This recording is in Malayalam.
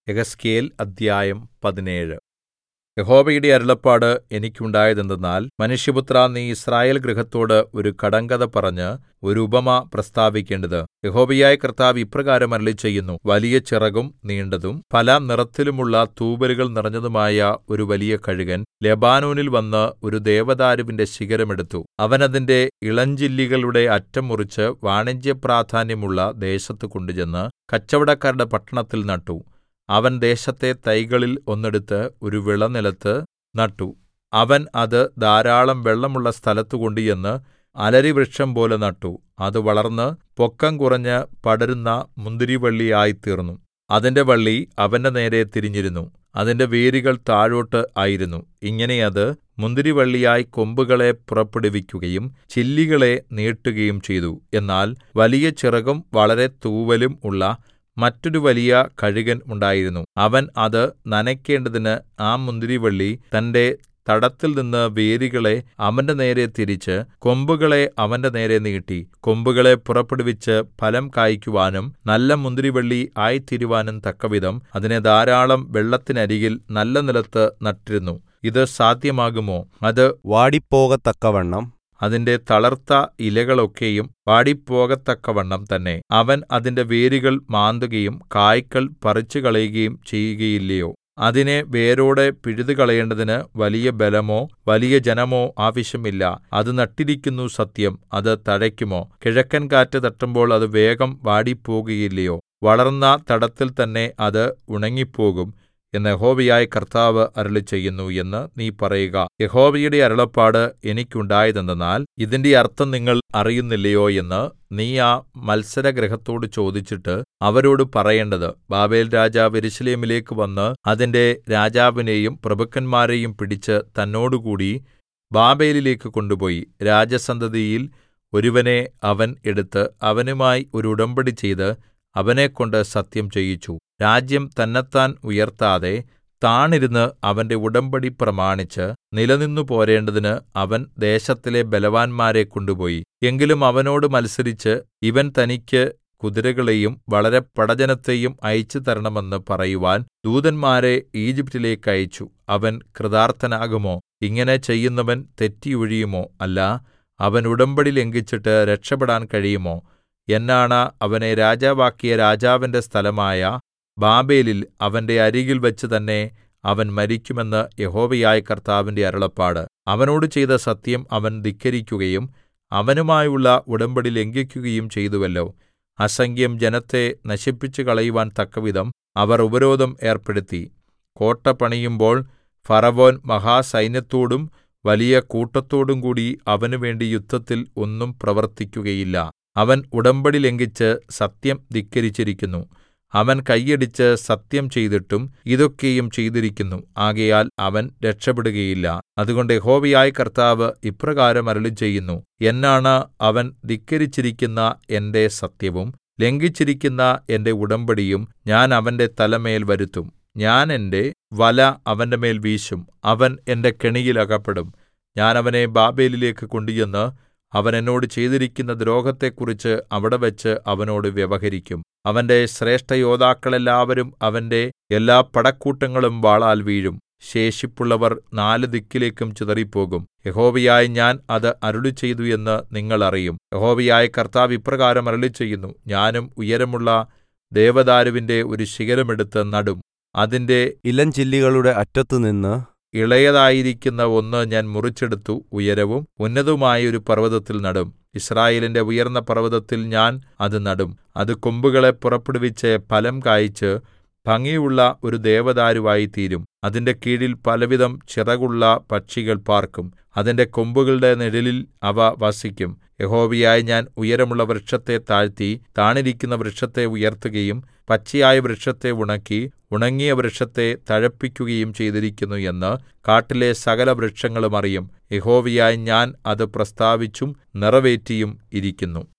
യെഹെസ്കേൽ അദ്ധ്യായം പതിനേഴ് യഹോവയുടെ അരുളപ്പാട് എനിക്കുണ്ടായതെന്തെന്നാൽ മനുഷ്യപുത്രാ നീ യിസ്രായേൽ ഗൃഹത്തോട് ഒരു കടങ്കഥ പറഞ്ഞ് ഒരു ഉപമ പ്രസ്താവിക്കേണ്ടത് യഹോവയായ കർത്താവ് ഇപ്രകാരം അരുളിച്ചെയ്യുന്നു വലിയ ചിറകും നീണ്ടതും പല നിറത്തിലുമുള്ള തൂവലുകൾ നിറഞ്ഞതുമായ ഒരു വലിയ കഴുകൻ ലെബാനോനിൽ വന്ന് ഒരു ദേവദാരുവിന്റെ ശിഖരം എടുത്തു അവൻ അതിന്റെ ഇളഞ്ചില്ലികളുടെ അറ്റം മുറിച്ച് വാണിജ്യപ്രാധാന്യമുള്ള ദേശത്ത് കൊണ്ടുചെന്ന് കച്ചവടക്കാരുടെ പട്ടണത്തിൽ നട്ടു അവൻ ദേശത്തെ തൈകളിൽ ഒന്നെടുത്ത് ഒരു വിളനിലത്ത് നട്ടു അവൻ അത് ധാരാളം വെള്ളമുള്ള സ്ഥലത്ത് കൊണ്ടുചെന്ന് അലരിവൃക്ഷംപോലെ നട്ടു അത് വളർന്ന് പൊക്കം കുറഞ്ഞ് പടരുന്ന മുന്തിരിവള്ളിയായിത്തീർന്നു അതിന്റെ വള്ളി അവന്റെ നേരെ തിരിഞ്ഞിരുന്നു അതിന്റെ വേരുകൾ താഴോട്ട് ആയിരുന്നു ഇങ്ങനെ അത് മുന്തിരിവള്ളിയായി കൊമ്പുകളെ പുറപ്പെടുവിക്കുകയും ചില്ലികളെ നീട്ടുകയും ചെയ്തു എന്നാൽ വലിയ ചിറകും വളരെ തൂവലും ഉള്ള മറ്റൊരു വലിയ കഴുകൻ ഉണ്ടായിരുന്നു അവൻ അത് നനയ്ക്കേണ്ടതിന് ആ മുന്തിരിവള്ളി തന്റെ തടത്തിൽനിന്ന് വേരുകളെ അവന്റെ നേരെ തിരിച്ച് കൊമ്പുകളെ അവന്റെ നേരെ നീട്ടി കൊമ്പുകളെ പുറപ്പെടുവിച്ച് ഫലം കായിക്കുവാനും നല്ല മുന്തിരിവള്ളി ആയിത്തീരുവാനും തക്കവിധം അതിനെ ധാരാളം വെള്ളത്തിനരികിൽ നല്ല നിലത്ത് നട്ടിരുന്നു ഇത് സാധ്യമാകുമോ അത് വാടിപ്പോകത്തക്കവണ്ണം അതിന്റെ തളർത്ത ഇലകളൊക്കെയും വാടിപ്പോകത്തക്കവണ്ണം തന്നെ അവൻ അതിന്റെ വേരുകൾ മാന്തുകയും കായ്കൾ പറിച്ചുകളയുകയും ചെയ്യുകയില്ലയോ അതിനെ വേരോടെ പിഴുതുകളയേണ്ടതിന് വലിയ ബലമോ വലിയ ജനമോ ആവശ്യമില്ല അത് നട്ടിരിക്കുന്നു സത്യം അത് തഴയ്ക്കുമോ കിഴക്കൻ കാറ്റ് തട്ടുമ്പോൾ അത് വേഗം വാടിപ്പോകുകയില്ലയോ വളർന്ന തടത്തിൽ തന്നെ അത് ഉണങ്ങിപ്പോകും എന്ന് യഹോവയായ കർത്താവ് അരുളിച്ചെയ്യുന്നു എന്ന് നീ പറയുക യഹോവയുടെ അരുളപ്പാട് എനിക്കുണ്ടായതെന്തെന്നാൽ ഇതിന്റെ അർത്ഥം നിങ്ങൾ അറിയുന്നില്ലയോ എന്ന് നീ ആ മത്സരഗൃഹത്തോട് ചോദിച്ചിട്ട് അവരോട് പറയേണ്ടത് ബാബേൽ രാജാവ് യെരൂശലേമിലേക്ക് വന്ന് അതിന്റെ രാജാവിനെയും പ്രഭുക്കന്മാരെയും പിടിച്ച് തന്നോടുകൂടി ബാബേലിലേക്ക് കൊണ്ടുപോയി രാജസന്തതിയിൽ ഒരുവനെ അവൻ എടുത്ത് അവനുമായി ഒരു ഉടമ്പടി ചെയ്ത് അവനെക്കൊണ്ട് സത്യം ചെയ്യിച്ചു രാജ്യം തന്നെത്താൻ ഉയർത്താതെ താണിരുന്ന് അവന്റെ ഉടമ്പടി പ്രമാണിച്ച് നിലനിന്നു പോരേണ്ടതിന് അവൻ ദേശത്തിലെ ബലവാന്മാരെ കൊണ്ടുപോയി എങ്കിലും അവനോട് മത്സരിച്ച് ഇവൻ തനിക്ക് കുതിരകളെയും വളരെ പടജ്ജനത്തെയും അയച്ചു തരണമെന്ന് പറയുവാൻ ദൂതന്മാരെ ഈജിപ്റ്റിലേക്ക് അയച്ചു അവൻ കൃതാർത്ഥനാകുമോ ഇങ്ങനെ ചെയ്യുന്നവൻ തെറ്റിയൊഴിയുമോ അല്ല അവൻ ഉടമ്പടി ലംഘിച്ചിട്ട് രക്ഷപ്പെടാൻ കഴിയുമോ എന്നാണ അവനെ രാജാവാക്കിയ രാജാവിന്റെ സ്ഥലമായ ബാബേലിൽ അവന്റെ അരികിൽ വെച്ച് തന്നെ അവൻ മരിക്കുമെന്ന് യഹോവയായ കർത്താവിന്റെ അരുളപ്പാട് അവനോട് ചെയ്ത സത്യം അവൻ ധിക്കരിക്കുകയും അവനുമായുള്ള ഉടമ്പടി ലംഘിക്കുകയും ചെയ്തുവല്ലോ അസംഖ്യം ജനത്തെ നശിപ്പിച്ചു കളയുവാൻ തക്കവിധം അവർ ഉപരോധം ഏർപ്പെടുത്തി കോട്ട പണിയുമ്പോൾ ഫറവോൻ മഹാസൈന്യത്തോടും വലിയ കൂട്ടത്തോടും കൂടി അവനുവേണ്ടി യുദ്ധത്തിൽ ഒന്നും പ്രവർത്തിക്കുകയില്ല അവൻ ഉടമ്പടി ലംഘിച്ച് സത്യം ധിക്കരിച്ചിരിക്കുന്നു അവൻ കൈയടിച്ച് സത്യം ചെയ്തിട്ടും ഇതൊക്കെയും ചെയ്തിരിക്കുന്നു ആകയാൽ അവൻ രക്ഷപ്പെടുകയില്ല അതുകൊണ്ട് യഹോവയായ കർത്താവ് ഇപ്രകാരം അരുളിച്ചെയ്യുന്നു എന്നാണ് അവൻ ധിക്കരിച്ചിരിക്കുന്ന എന്റെ സത്യവും ലംഘിച്ചിരിക്കുന്ന എന്റെ ഉടമ്പടിയും ഞാൻ അവന്റെ തലമേൽ വരുത്തും ഞാൻ എന്റെ വല അവന്റെ മേൽ വീശും അവൻ എന്റെ കെണിയിൽ അകപ്പെടും ഞാൻ അവനെ ബാബേലിലേക്ക് കൊണ്ടുചെന്ന് അവൻ എന്നോട് ചെയ്തിരിക്കുന്ന ദ്രോഹത്തെക്കുറിച്ച് അവിടെവെച്ച് അവനോട് വ്യവഹരിക്കും അവന്റെ ശ്രേഷ്ഠയോദ്ധാക്കളെല്ലാവരും അവന്റെ എല്ലാ പടക്കൂട്ടങ്ങളും വാളാൽ വീഴും ശേഷിപ്പുള്ളവർ നാല് ദിക്കിലേക്കും ചിതറിപ്പോകും യഹോവയായ ഞാൻ അത് അരുളിച്ചെയ്തു എന്ന് നിങ്ങൾ അറിയും യഹോവയായ കർത്താവ് ഇപ്രകാരം അരുളിച്ചെയ്യുന്നു ഞാനും ഉയരമുള്ള ദേവദാരുവിന്റെ ഒരു ശിഖരം എടുത്ത് നടും അതിന്റെ ഇലഞ്ചില്ലികളുടെ അറ്റത്തുനിന്ന് ഇളയതായിരിക്കുന്ന ഒന്ന് ഞാൻ മുറിച്ചെടുത്തു ഉയരവും ഉന്നതവുമായ ഒരു പർവ്വതത്തിൽ നടും യിസ്രായേലിന്റെ ഉയർന്ന പർവ്വതത്തിൽ ഞാൻ അത് നടും അത് കൊമ്പുകളെ പുറപ്പെടുവിച്ച് ഫലം കായിച്ച് ഭംഗിയുള്ള ഒരു ദേവദാരുവായിത്തീരും അതിന്റെ കീഴിൽ പലവിധം ചിറകുള്ള പക്ഷികൾ പാർക്കും അതിന്റെ കൊമ്പുകളുടെ നിഴലിൽ അവ വസിക്കും യഹോവയായ ഞാൻ ഉയരമുള്ള വൃക്ഷത്തെ താഴ്ത്തി താണിരിക്കുന്ന വൃക്ഷത്തെ ഉയർത്തുകയും പച്ചയായ വൃക്ഷത്തെ ഉണക്കി ഉണങ്ങിയ വൃക്ഷത്തെ തഴപ്പിക്കുകയും ചെയ്തിരിക്കുന്നു എന്ന് കാട്ടിലെ സകല വൃക്ഷങ്ങളും അറിയും യഹോവയായ ഞാൻ അത് പ്രസ്താവിച്ചും നിറവേറ്റിയും ഇരിക്കുന്നു